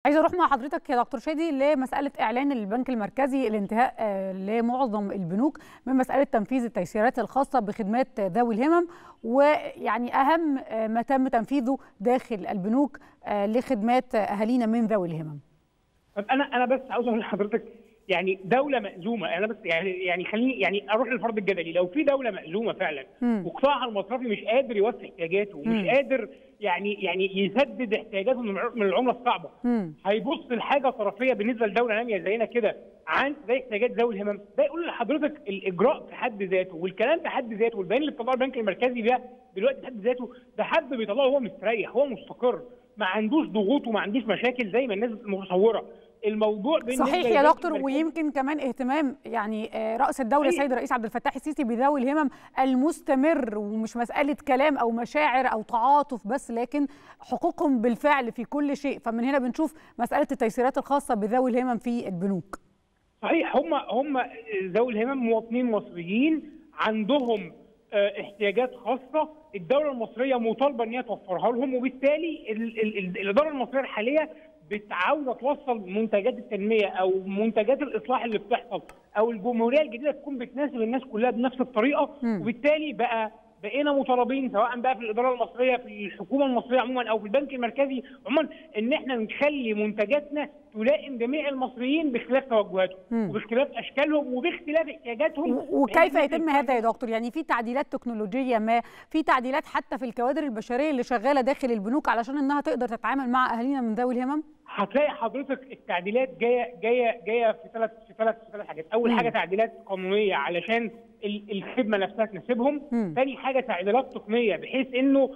عايزه اروح مع حضرتك يا دكتور شادي لمساله اعلان البنك المركزي الانتهاء آه، لمعظم البنوك من مساله تنفيذ التيسيرات الخاصه بخدمات ذوي الهمم ويعني اهم آه، ما تم تنفيذه داخل البنوك آه، لخدمات اهالينا من ذوي الهمم طب انا انا بس عاوز اقول لحضرتك يعني دوله مأزومه انا بس يعني يعني خليني يعني اروح للفرض الجدلي لو في دوله مأزومه فعلا مم. وقطاعها المصرفي مش قادر يوفي احتياجاته ومش مم. قادر يعني يعني يسدد احتياجاته من الع- من العمله الصعبه مم. هيبص لحاجه طرفيه بالنسبه لدوله ناميه زينا كده عن زي احتياجات ذوي الهمم ده يقول لحضرتك الاجراء في حد ذاته والكلام في حد ذاته والبيان اللي بيطلعه البنك المركزي ده دلوقتي في حد ذاته ده حد بيطلعه هو مستريح هو مستقر ما عندوش ضغوط وما عندوش مشاكل زي ما الناس متصوره الموضوع بالنسبه صحيح يا للبنك دكتور المركزي- ويمكن كمان اهتمام يعني آه، رئيس الدوله صحيح. السيد الرئيس عبد الفتاح السيسي بذوي الهمم المستمر ومش مساله كلام او مشاعر او تعاطف بس لكن حقوقهم بالفعل في كل شيء فمن هنا بنشوف مساله التيسيرات الخاصه بذوي الهمم في البنوك صحيح هم هم ذوي الهمم مواطنين مصريين عندهم آه، احتياجات خاصه الدوله المصريه مطالبه ان هي توفرها لهم وبالتالي ال ال ال الاداره المصريه الحاليه بتعاوز توصل منتجات التنميه او منتجات الاصلاح اللي بتحصل او الجمهوريه الجديده تكون بتناسب الناس كلها بنفس الطريقه مم. وبالتالي بقى بقينا مطالبين سواء بقى في الاداره المصريه في الحكومه المصريه عموما او في البنك المركزي عموما ان احنا نخلي منتجاتنا تلائم جميع المصريين باختلاف توجهاتهم مم. وباختلاف اشكالهم وباختلاف احتياجاتهم و- وكيف بحيث يتم هذا يا دكتور يعني في تعديلات تكنولوجيه ما في تعديلات حتى في الكوادر البشريه اللي شغاله داخل البنوك علشان انها تقدر تتعامل مع اهالينا من ذوي الهمم هتلاقي حضرتك التعديلات جايه جايه جايه في ثلاث في ثلاث في ثلاث حاجات، اول مم. حاجه تعديلات قانونيه علشان ال- الخدمه نفسها تناسبهم، مم. ثاني حاجه تعديلات تقنيه بحيث انه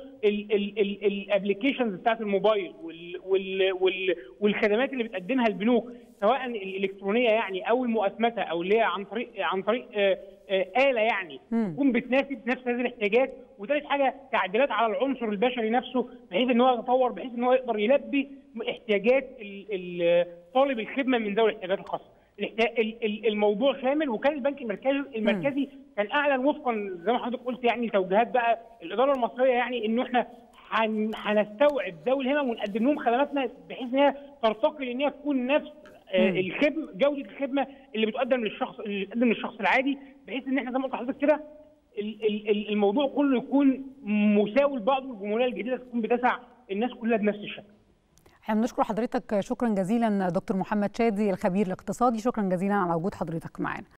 الابلكيشنز بتاعت الموبايل وال وال وال والخدمات اللي بتقدمها البنوك سواء الالكترونيه يعني او المؤسسه او اللي هي عن طريق عن طريق آه، آه، اله يعني مم. تكون بتناسب نفس هذه الاحتياجات وثالث حاجه تعديلات على العنصر البشري نفسه بحيث ان هو يتطور بحيث ان هو يقدر يلبي احتياجات ال- ال- طالب الخدمه من ذوي الاحتياجات الخاصه. الاحت- ال- ال- الموضوع شامل وكان البنك المركزي المركزي كان اعلن وفقا زي ما حضرتك قلت يعني توجيهات بقى الاداره المصريه يعني انه احنا هن- هنستوعب ذوي الهمم ونقدم لهم خدماتنا بحيث ان هي ترتقي لان هي تكون نفس آه، مم. الخدمه جوده الخدمه اللي بتقدم للشخص اللي بتقدم للشخص العادي بحيث ان احنا زي ما قلت لحضرتك كده ال- ال- ال- الموضوع كله يكون مساوي لبعضه والجمهوريه الجديده تكون بتسع الناس كلها بنفس الشكل. احنا بنشكر حضرتك شكرا جزيلا دكتور محمد شادي الخبير الاقتصادي شكرا جزيلا على وجود حضرتك معنا